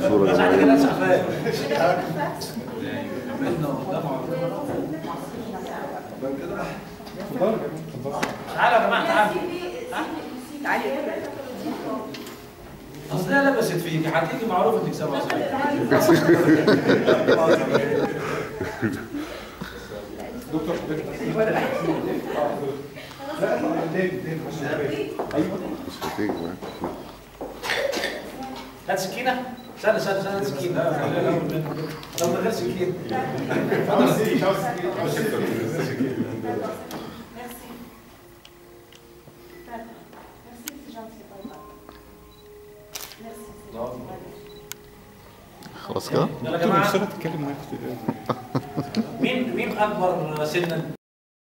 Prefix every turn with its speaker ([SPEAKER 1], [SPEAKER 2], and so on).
[SPEAKER 1] صورة
[SPEAKER 2] بس احنا
[SPEAKER 1] جماعية
[SPEAKER 2] كده سقفات تعالوا يا جماعه تعالوا
[SPEAKER 3] تعالي
[SPEAKER 2] اصل هي لبست فيك هتيجي معروف انك سبعه صحيح
[SPEAKER 4] دكتور
[SPEAKER 1] مش هتيجي معاك.
[SPEAKER 2] هات سكينه استنى استنى استنى هات سكينه لو من غير سكينه
[SPEAKER 1] خلاص كده
[SPEAKER 2] يلا يا جماعه
[SPEAKER 4] تتكلم معاك
[SPEAKER 2] مين مين اكبر سنا